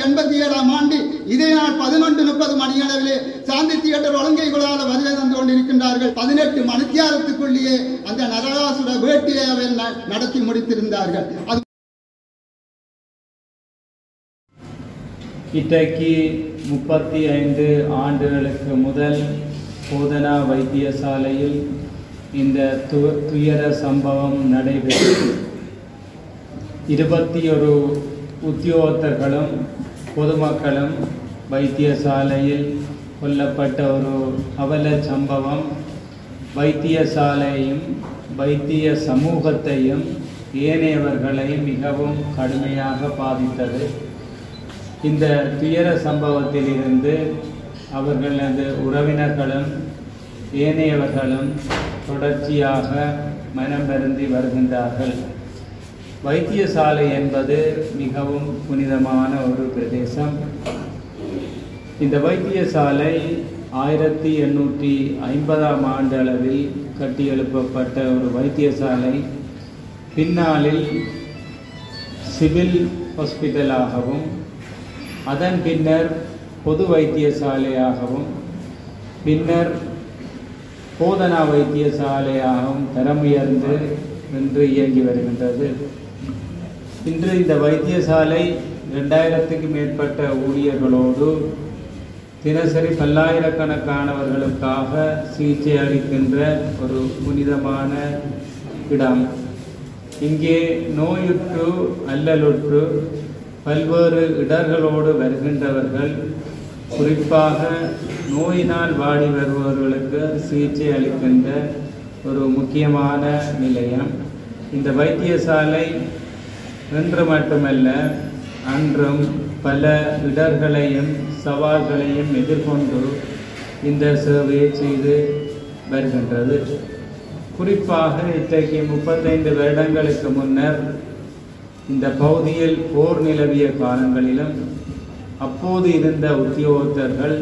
எண்பத்தி ஏழாம் ஆண்டு இதே நாள் பதினொன்று முப்பது மணியளவிலே சாந்தி தியேட்டர் ஒழுங்கை குழால வருகை தந்து கொண்டிருக்கின்றார்கள் பதினெட்டு மணித்தியாலத்துக்குள்ளேயே அந்த நரகாசுர வேட்டையை அவர் ந- நடத்தி முடித்திருந்தார்கள் அது இன்றைக்கு முப்பத்தி ஐந்து ஆண்டுகளுக்கு முதல் போதனா வைத்தியசாலையில் இந்த து துயர சம்பவம் நடைபெற்றது இருபத்தி ஒரு உத்தியோகத்தர்களும் பொதுமக்களும் வைத்தியசாலையில் கொல்லப்பட்ட ஒரு அவல சம்பவம் வைத்தியசாலையும் வைத்திய சமூகத்தையும் ஏனையவர்களையும் மிகவும் கடுமையாக பாதித்தது இந்த துயர சம்பவத்திலிருந்து அவர்களது உறவினர்களும் ஏனையவர்களும் தொடர்ச்சியாக மனம் வருந்தி வருகின்றார்கள் வைத்தியசாலை என்பது மிகவும் புனிதமான ஒரு பிரதேசம் இந்த வைத்தியசாலை ஆயிரத்தி எண்ணூற்றி ஐம்பதாம் ஆண்டு அளவில் கட்டியெழுப்பப்பட்ட ஒரு வைத்தியசாலை பின்னாளில் சிவில் ஹாஸ்பிட்டலாகவும் அதன் பின்னர் பொது வைத்தியசாலையாகவும் பின்னர் போதனா வைத்தியசாலையாகவும் தரமுயர்ந்து இன்று இயங்கி வருகின்றது இன்று இந்த வைத்தியசாலை ரெண்டாயிரத்துக்கு மேற்பட்ட ஊழியர்களோடு தினசரி பல்லாயிரக்கணக்கானவர்களுக்காக சிகிச்சை அளிக்கின்ற ஒரு புனிதமான இடம் இங்கே நோயுற்று அல்லலுற்று பல்வேறு இடர்களோடு வருகின்றவர்கள் குறிப்பாக நோயினால் வாடி வருபவர்களுக்கு சிகிச்சை அளிக்கின்ற ஒரு முக்கியமான நிலையம் இந்த வைத்தியசாலை இன்று மட்டுமல்ல அன்றும் பல இடர்களையும் சவால்களையும் எதிர்கொண்டு இந்த சேவையை செய்து வருகின்றது குறிப்பாக இன்றைக்கு முப்பத்தைந்து வருடங்களுக்கு முன்னர் இந்த பகுதியில் போர் நிலவிய காலங்களிலும் அப்போது இருந்த உத்தியோகத்தர்கள்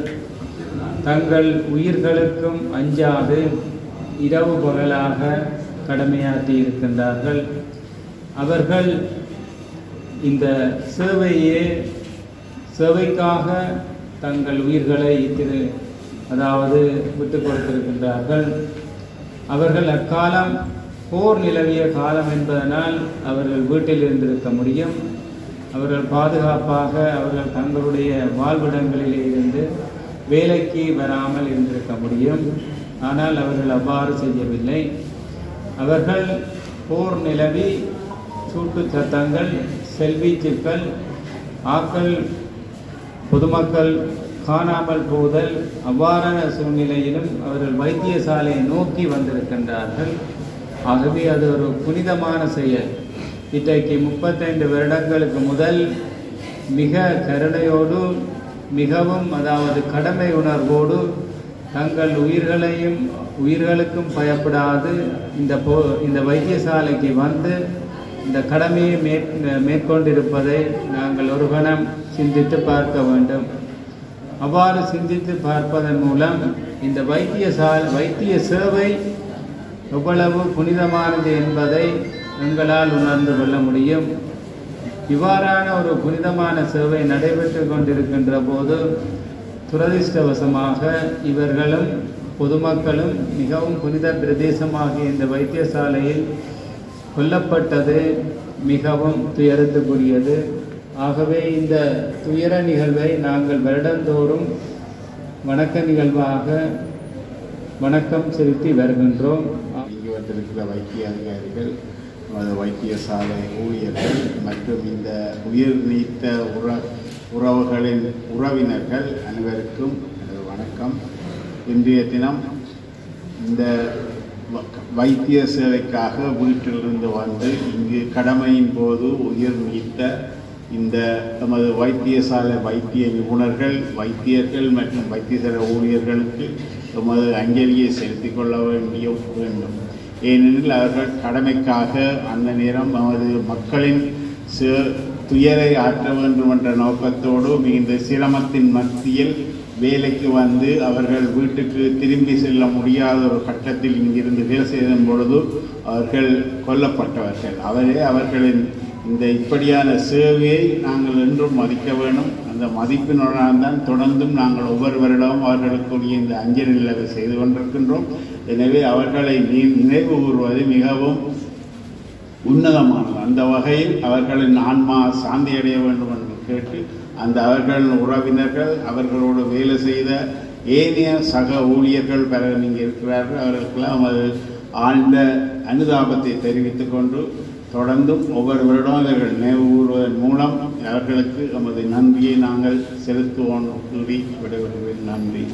தங்கள் உயிர்களுக்கும் அஞ்சாது இரவு பகலாக கடமையாற்றி இருக்கின்றார்கள் அவர்கள் இந்த சேவையே சேவைக்காக தங்கள் உயிர்களை திரு அதாவது விட்டு கொடுத்திருக்கின்றார்கள் அவர்கள் அக்காலம் போர் நிலவிய காலம் என்பதனால் அவர்கள் வீட்டில் இருந்திருக்க முடியும் அவர்கள் பாதுகாப்பாக அவர்கள் தங்களுடைய வாழ்விடங்களிலே இருந்து வேலைக்கு வராமல் இருந்திருக்க முடியும் ஆனால் அவர்கள் அவ்வாறு செய்யவில்லை அவர்கள் போர் நிலவி சூட்டுச் சத்தங்கள் செல்வீச்சுக்கள் ஆக்கள் பொதுமக்கள் காணாமல் போதல் அவ்வாறான சூழ்நிலையிலும் அவர்கள் வைத்தியசாலையை நோக்கி வந்திருக்கின்றார்கள் ஆகவே அது ஒரு புனிதமான செயல் இன்றைக்கு முப்பத்தைந்து வருடங்களுக்கு முதல் மிக கருணையோடு மிகவும் அதாவது கடமை உணர்வோடு தங்கள் உயிர்களையும் உயிர்களுக்கும் பயப்படாது இந்த போ இந்த வைத்தியசாலைக்கு வந்து இந்த கடமையை மேற் மேற்கொண்டிருப்பதை நாங்கள் ஒரு கணம் சிந்தித்து பார்க்க வேண்டும் அவ்வாறு சிந்தித்து பார்ப்பதன் மூலம் இந்த வைத்தியசால் வைத்திய சேவை எவ்வளவு புனிதமானது என்பதை எங்களால் உணர்ந்து கொள்ள முடியும் இவ்வாறான ஒரு புனிதமான சேவை நடைபெற்று கொண்டிருக்கின்ற போது துரதிர்ஷ்டவசமாக இவர்களும் பொதுமக்களும் மிகவும் புனித பிரதேசமாகிய இந்த வைத்தியசாலையில் கொல்லப்பட்டது மிகவும் துயரத்துக்குரியது ஆகவே இந்த துயர நிகழ்வை நாங்கள் வருடந்தோறும் வணக்க நிகழ்வாக வணக்கம் செலுத்தி வருகின்றோம் இங்கு வந்திருக்கிற வைத்திய அதிகாரிகள் நமது வைத்தியசாலை ஊழியர்கள் மற்றும் இந்த உயிர் நீத்த உற உறவுகளின் உறவினர்கள் அனைவருக்கும் எனது வணக்கம் இன்றைய தினம் இந்த வ- வைத்திய சேவைக்காக வீட்டிலிருந்து வந்து இங்கு கடமையின் போது உயிர் நீத்த இந்த நமது வைத்தியசாலை வைத்திய நிபுணர்கள் வைத்தியர்கள் மற்றும் வைத்தியசாலை ஊழியர்களுக்கு எமது அஞ்சலியை செலுத்திக் கொள்ள வேண்டிய வேண்டும் ஏனெனில் அவர்கள் கடமைக்காக அந்த நேரம் நமது மக்களின் சே- துயரை ஆற்ற வேண்டும் என்ற நோக்கத்தோடு மிகுந்த சிரமத்தின் மத்தியில் வேலைக்கு வந்து அவர்கள் வீட்டுக்கு திரும்பி செல்ல முடியாத ஒரு கட்டத்தில் இங்கிருந்து வேலை செய்யும் பொழுது அவர்கள் கொல்லப்பட்டவர்கள் அவரே அவர்களின் இந்த இப்படியான சேவையை நாங்கள் என்றும் மதிக்க வேண்டும் அந்த மதிப்பினுடன் தான் தொடர்ந்தும் நாங்கள் ஒவ்வொரு வருடமும் அவர்களுக்குரிய இந்த அஞ்சலி நிலவை செய்து கொண்டிருக்கின்றோம் எனவே அவர்களை நீ- நினைவு கூறுவது மிகவும் உன்னதமானது அந்த வகையில் அவர்களின் ஆன்மா சாந்தி அடைய வேண்டும் என்று கேட்டு அந்த அவர்களின் உறவினர்கள் அவர்களோடு வேலை செய்த ஏனைய சக ஊழியர்கள் பலர் இங்கே இருக்கிறார்கள் அவர்களுக்கெல்லாம் அது ஆழ்ந்த அனுதாபத்தை தெரிவித்துக் கொண்டு தொடர்ந்தும் ஒவ்வொரு வருடம் அவர்கள் நினைவு கூறுவதன் மூலம் அவர்களுக்கு நமது நன்றியை நாங்கள் செலுத்துவோம் கூறி விடைபெறுவேன் நன்றி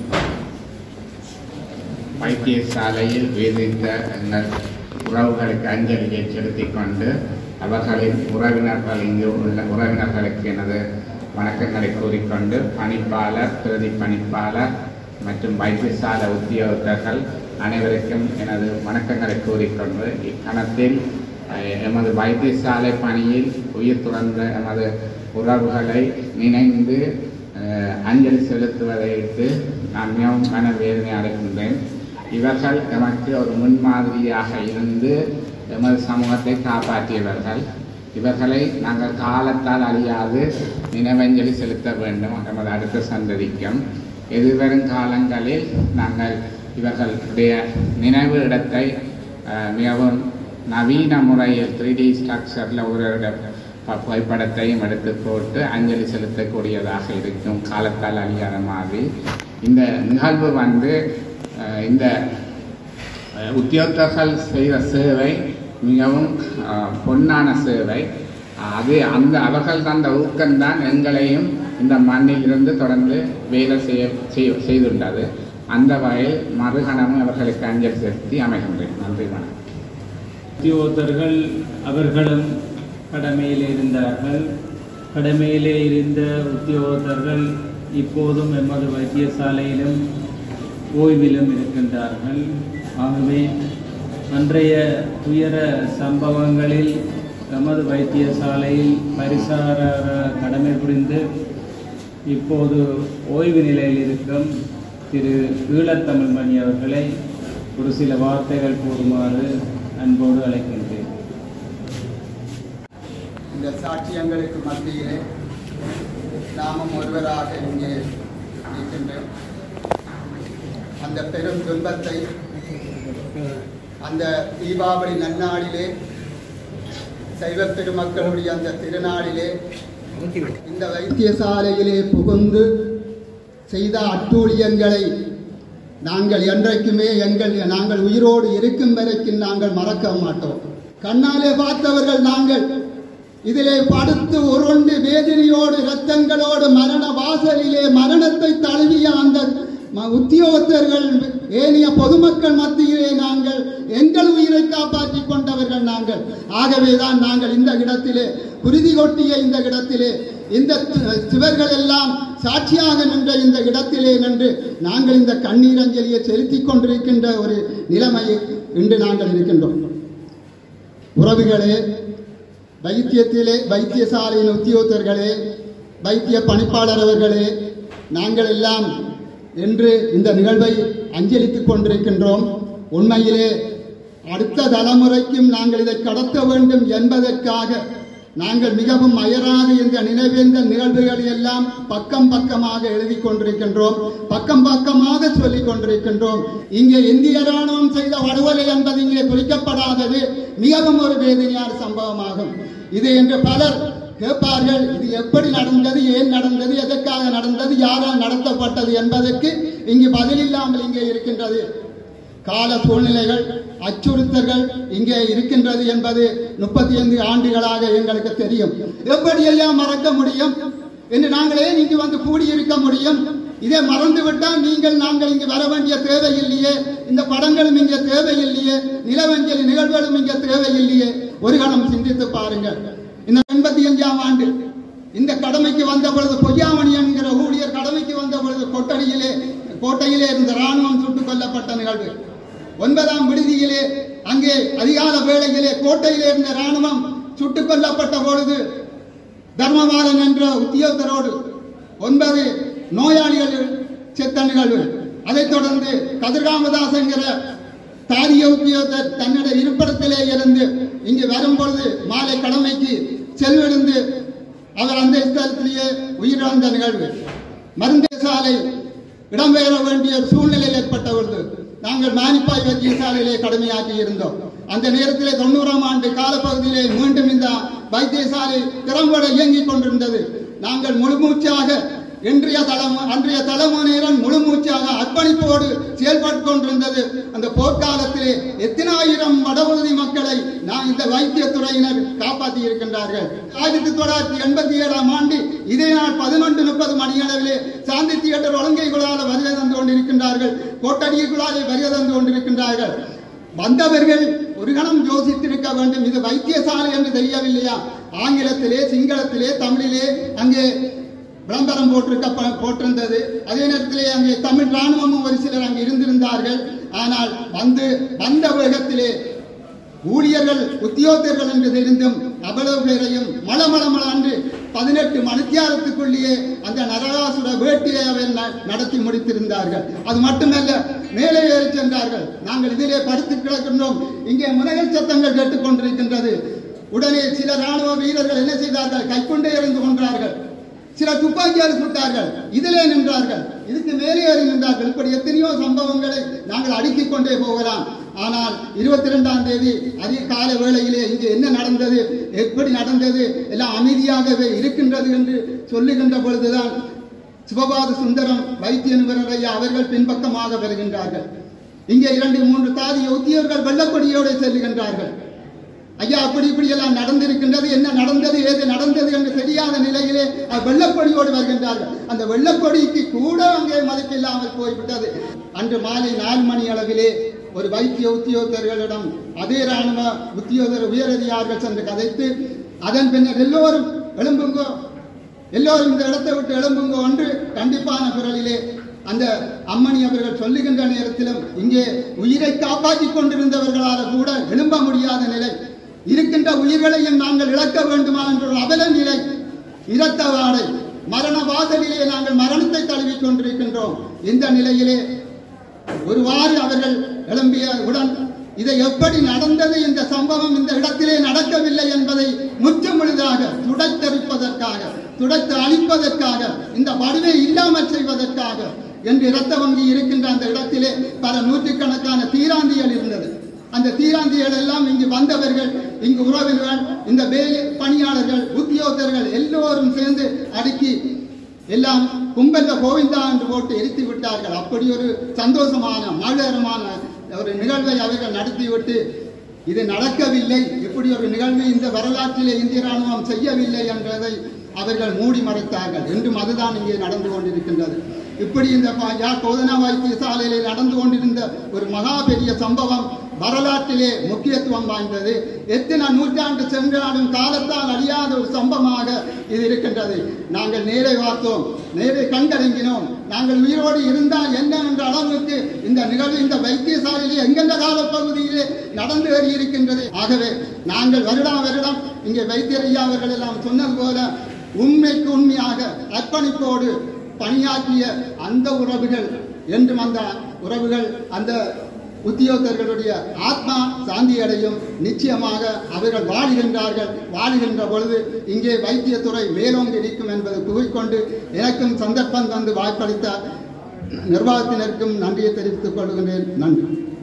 வைத்தியசாலையில் வேதித்த எங்கள் உறவுகளுக்கு அஞ்சலியை செலுத்திக் கொண்டு அவர்களின் உறவினர்கள் இங்கு உள்ள உறவினர்களுக்கு எனது வணக்கங்களை கூறிக்கொண்டு பணிப்பாளர் பிரதி பணிப்பாளர் மற்றும் வைத்தியசாலை உத்தியோகத்தர்கள் அனைவருக்கும் எனது வணக்கங்களை கூறிக்கொண்டு இக்கணத்தில் அஹ், எமது வைத்தியசாலை பணியில் உயிர் துறந்த எமது உறவுகளை நினைந்து அஹ், அஞ்சலி செலுத்துவதையிட்டு நான் மிகவும் மனவேதனை அடைகின்றேன் இவர்கள் எமக்கு ஒரு முன்மாதிரியாக இருந்து எமது சமூகத்தை காப்பாற்றியவர்கள் இவர்களை நாங்கள் காலத்தால் அழியாது நினைவஞ்சலி செலுத்த வேண்டும் எமது அடுத்த சந்ததிக்கும் எதிர்வரும் காலங்களில் நாங்கள் இவர்களுடைய நினைவு இடத்தை அஹ், மிகவும் நவீன முறையில் த்ரீ டி ஸ்ட்ரக்சரில் ஒரு ப- புகைப்படத்தையும் எடுத்து போட்டு அஞ்சலி செலுத்தக்கூடியதாக இருக்கும் காலத்தால் அழியாத மாதிரி இந்த நிகழ்வு வந்து அஹ், இந்த அஹ், உத்தியோகத்தர்கள் செய்த சேவை மிகவும் அஹ், பொன்னான சேவை அது அந்த அவர்கள் தந்த ஊக்கம்தான் எங்களையும் இந்த மண்ணிலிருந்து தொடர்ந்து வேலை செய்ய செய்ய- செய்துள்ளது அந்த வகையில் மறுகணமும் அவர்களுக்கு அஞ்சல் செலுத்தி அமைகின்றேன் நன்றி வணக்கம் உத்தியோகத்தர்கள் அவர்களும் கடமையில் இருந்தார்கள் கடமையிலே இருந்த உத்தியோகத்தர்கள் இப்போதும் எமது வைத்தியசாலையிலும் ஓய்விலும் இருக்கின்றார்கள் ஆகவே அன்றைய துயர சம்பவங்களில் எமது வைத்தியசாலையில் பரிசார கடமை புரிந்து இப்போது ஓய்வு நிலையில் இருக்கும் திரு ஈழத்தமிழ்மணி அவர்களை ஒரு சில வார்த்தைகள் கூறுமாறு அன்போடு அழைக்கின்றேன் இந்த சாட்சியங்களுக்கு மத்தியிலே நாமும் ஒருவராக இங்கே இருக்கின்றோம் அந்த பெரும் துன்பத்தை அந்த தீபாவளி நன்னாளிலே சைவ பெருமக்களுடைய அந்த திருநாளிலே இந்த வைத்தியசாலையிலே புகுந்து செய்த அட்டூழியங்களை நாங்கள் என்றைக்குமே எங்கள் நாங்கள் உயிரோடு இருக்கும் வரைக்கும் நாங்கள் மறக்க மாட்டோம் கண்ணாலே பார்த்தவர்கள் நாங்கள் இதிலே படுத்து உருண்டு வேதனையோடு இரத்தங்களோடு மரண வாசலிலே மரணத்தை தழுவிய அந்த ம- உத்தியோகத்தர்கள் ஏனைய பொதுமக்கள் மத்தியிலே நாங்கள் எங்கள் உயிரை காப்பாற்றிக் கொண்டவர்கள் நாங்கள் ஆகவேதான் நாங்கள் இந்த இடத்திலே குருதி கொட்டிய இந்த இடத்திலே இந்த சி- சிவர்கள் எல்லாம் சாட்சியாக நின்ற இந்த இடத்திலே நின்று நாங்கள் இந்த கண்ணீர் அஞ்சலியை செலுத்திக் கொண்டிருக்கின்ற ஒரு நிலைமையை இன்று நாங்கள் இருக்கின்றோம் உறவுகளே வைத்தியத்திலே வைத்தியசாலையின் உத்தியோகத்தர்களே வைத்திய பணிப்பாளர் அவர்களே நாங்கள் எல்லாம் என்று இந்த நிகழ்வை அஞ்சலித்துக் கொண்டிருக்கின்றோம் உண்மையிலே அடுத்த தலைமுறைக்கும் நாங்கள் இதை கடத்த வேண்டும் என்பதற்காக நாங்கள் மிகவும் அயராது இந்த நினைவேந்த நிகழ்வுகளை எல்லாம் பக்கம் பக்கமாக எழுதி கொண்டிருக்கின்றோம் பக்கம் பக்கமாக சொல்லிக் கொண்டிருக்கின்றோம் இங்கே இந்திய ராணுவம் செய்த வடுவலை என்பது இங்கே குறிக்கப்படாதது மிகவும் ஒரு வேதனையான சம்பவமாகும் இது என்று பலர் கேட்பார்கள் இது எப்படி நடந்தது ஏன் நடந்தது எதற்காக நடந்தது யாரால் நடத்தப்பட்டது என்பதற்கு இங்கு பதில் இல்லாமல் இங்கே இருக்கின்றது கால சூழ்நிலைகள் அச்சுறுத்தல்கள் இங்கே இருக்கின்றது என்பது முப்பத்தி ஐந்து ஆண்டுகளாக எங்களுக்கு தெரியும் எப்படியெல்லாம் மறக்க முடியும் என்று நாங்களே இங்கு வந்து கூடியிருக்க முடியும் இதை மறந்து விட்டால் நீங்கள் நாங்கள் இங்கு வர வேண்டிய தேவையில்லையே இந்த படங்களும் இங்கே தேவையில்லையே நிலவஞ்சலி நிகழ்வுகளும் இங்கே தேவையில்லையே ஒரு கணம் சிந்தித்து பாருங்கள் இந்த எண்பத்தி அஞ்சாம் ஆண்டு இந்த கடமைக்கு வந்த பொழுது பொய்யாமணி என்கிற ஊழியர் கடமைக்கு வந்த பொழுது கொட்டடியிலே கோட்டையிலே இருந்த ராணுவம் சுட்டுக் கொல்லப்பட்ட நிகழ்வு ஒன்பதாம் விடுதியிலே அங்கே அதிகால வேளையிலே கோட்டையிலே இருந்த ராணுவம் சுட்டுக் கொல்லப்பட்ட பொழுது தர்மபாலன் என்ற உத்தியோகத்தரோடு ஒன்பது நோயாளிகள் செத்த நிகழ்வு அதைத் தொடர்ந்து கதிர்காமதாஸ் என்கிற தாதிய உத்தியோகத்தர் தன்னுடைய இருப்பிடத்திலே இருந்து இங்கு வரும்பொழுது மாலை கடமைக்கு செல்விழுந்து அவர் அந்த ஸ்தலத்திலேயே உயிரிழந்த நிகழ்வு மருந்தே சாலை இடம்பெயர வேண்டிய ஒரு சூழ்நிலை ஏற்பட்ட பொழுது நாங்கள் மானிப்பாய் வைத்தியசாலையிலே கடமையாற்றி இருந்தோம் அந்த நேரத்திலே தொண்ணூறாம் ஆண்டு காலப்பகுதியிலே மீண்டும் இந்த வைத்தியசாலை திறம்பட இயங்கிக் கொண்டிருந்தது நாங்கள் முழுமூச்சாக இன்றைய தலைமு அன்றைய தலைமுறையினர் முழுமூச்சாக அர்ப்பணிப்போடு செயல்பட்டு கொண்டிருந்தது அந்த போர்க்காலத்திலே எத்தனாயிரம் வடபகுதி மக்களை நான் இந்த வைத்தியத்துறையினர் காப்பாற்றி இருக்கின்றார்கள் ஆயிரத்தி தொள்ளாயிரத்தி எண்பத்தி ஏழாம் ஆண்டு இதே நாள் பதினொன்று முப்பது மணியளவிலே சாந்தி தியேட்டர் ஒழுங்கைகளால் வருகை தந்து கொண்டிருக்கின்றார்கள் கோட்டடிக்குள்ளாலே வருகை தந்து கொண்டிருக்கின்றார்கள் வந்தவர்கள் ஒரு கணம் யோசித்திருக்க வேண்டும் இது வைத்தியசாலை என்று தெரியவில்லையா ஆங்கிலத்திலே சிங்களத்திலே தமிழிலே அங்கே விளம்பரம் போட்டிருக்க போட்டிருந்தது அதே நேரத்திலே அங்கே தமிழ் ராணுவமும் ஒரு சிலர் அங்கே இருந்திருந்தார்கள் ஆனால் வந்து வந்த வேகத்திலே ஊழியர்கள் உத்தியோகத்தர்கள் என்று தெரிந்தும் அவ்வளவு பேரையும் மளமளமள அன்று பதினெட்டு மணித்தியாலத்துக்குள்ளேயே அந்த நரகாசுர வேட்டையை அவர் ந- நடத்தி முடித்திருந்தார்கள் அது மட்டுமல்ல மேலே ஏறி சென்றார்கள் நாங்கள் இதிலே படுத்து கிடக்கின்றோம் இங்கே முனைகள் சத்தங்கள் கேட்டுக்கொண்டிருக்கின்றது உடனே சில ராணுவ வீரர்கள் என்ன செய்தார்கள் கைக்கொண்டே இருந்து கொன்றார்கள் சில துப்பாக்கியால் சுட்டார்கள் இதிலே நின்றார்கள் இதுக்கு மேலே ஏறி நின்றார்கள் இப்படி எத்தனையோ சம்பவங்களை நாங்கள் அடுக்கிக் கொண்டே போகலாம் ஆனால் இருபத்தி ரெண்டாம் தேதி அதிக கால வேளையிலே இங்கே என்ன நடந்தது எப்படி நடந்தது எல்லாம் அமைதியாகவே இருக்கின்றது என்று சொல்லுகின்ற பொழுதுதான் சிவபாத சுந்தரம் வைத்திய நிபுணர் ஐயா அவர்கள் பின்பக்கமாக வருகின்றார்கள் இங்கே இரண்டு மூன்று தாதிய உத்தியோகர்கள் வெள்ளக்கொடியோடு செல்லுகின்றார்கள் ஐயா அப்படி இப்படி எல்லாம் நடந்திருக்கின்றது என்ன நடந்தது ஏது நடந்தது என்று தெரியாத நிலையிலே அவர் வெள்ளக்கொடியோடு வருகின்றார்கள் அந்த வெள்ளக்கொடிக்கு கூட அங்கே மதிப்பில்லாமல் போய்விட்டது அன்று மாலை நாலு மணி அளவிலே ஒரு வைத்திய உத்தியோகத்தர்களிடம் அதே ராணுவ உத்தியோகர் உயரதிகாரிகள் சென்று கதைத்து அதன் பின்னர் எல்லோரும் எழும்புங்கோ எல்லோரும் இந்த இடத்தை விட்டு எழும்புங்கோ என்று கண்டிப்பான குரலிலே அந்த அம்மணி அவர்கள் சொல்லுகின்ற நேரத்திலும் இங்கே உயிரை காப்பாற்றிக் கொண்டிருந்தவர்களால கூட எழும்ப முடியாத நிலை இருக்கின்ற உயிர்களையும் நாங்கள் இழக்க வேண்டுமா என்ற ஒரு அவல நிலை இரத்த வாடை மரண வாசலிலே நாங்கள் மரணத்தை தழுவிக் கொண்டிருக்கின்றோம் இந்த நிலையிலே ஒருவாறு அவர்கள் எழும்பிய உடன் இதை எப்படி நடந்தது இந்த சம்பவம் இந்த இடத்திலே நடக்கவில்லை என்பதை முற்றுமுழுதாக துடைத்தெடுப்பதற்காக துடைத்து அழிப்பதற்காக இந்த வடிவை இல்லாமல் செய்வதற்காக என்று இரத்த வங்கி இருக்கின்ற அந்த இடத்திலே பல நூற்றுக்கணக்கான தீராந்திகள் இருந்தது அந்த தீராந்திகள் எல்லாம் இங்கு வந்தவர்கள் இங்கு உறவினர்கள் இந்த வேலை பணியாளர்கள் உத்தியோகத்தர்கள் எல்லோரும் சேர்ந்து அடுக்கி எல்லாம் கும்பல்ல கோவிந்தா என்று போட்டு எரித்து விட்டார்கள் அப்படி ஒரு சந்தோஷமான மகிழகரமான ஒரு நிகழ்வை அவர்கள் நடத்திவிட்டு இது நடக்கவில்லை இப்படி ஒரு நிகழ்வை இந்த வரலாற்றிலே இந்திய ராணுவம் செய்யவில்லை என்றதை அவர்கள் மூடி மறைத்தார்கள் என்றும் அதுதான் இங்கே நடந்து கொண்டிருக்கின்றது இப்படி இந்த ப- யாழ் போதனா வைத்தியசாலையிலே நடந்து கொண்டிருந்த ஒரு மகா பெரிய சம்பவம் வரலாற்றிலே முக்கியத்துவம் வாய்ந்தது எத்தனை நூற்றாண்டு சென்றாலும் காலத்தால் அழியாத ஒரு சம்பவமாக இது இருக்கின்றது நாங்கள் நேரே பார்த்தோம் நேரே கண்டறிங்கினோம் நாங்கள் உயிரோடு இருந்தால் என்ன என்ற அளவுக்கு இந்த நிகழ்வு இந்த வைத்தியசாலையிலே எங்கெந்த காலப்பகுதியிலே நடந்து ஏறி இருக்கின்றது ஆகவே நாங்கள் வருடா வருடம் இங்கே வைத்தியர் ஐயா அவர்கள் எல்லாம் சொன்னது போல உண்மைக்கு உண்மையாக அர்ப்பணிப்போடு பணியாற்றிய அந்த உறவுகள் என்றும் அந்த உறவுகள் அந்த உத்தியோகர்களுடைய ஆத்மா சாந்தி அடையும் நிச்சயமாக அவர்கள் வாழுகின்றார்கள் வாழுகின்ற பொழுது இங்கே வைத்தியத்துறை மேலோங்கி நிற்கும் என்பதை கூறிக்கொண்டு எனக்கும் சந்தர்ப்பம் தந்து வாய்ப்பளித்த நிர்வாகத்தினருக்கும் நன்றியை தெரிவித்துக் கொள்கின்றேன் நன்றி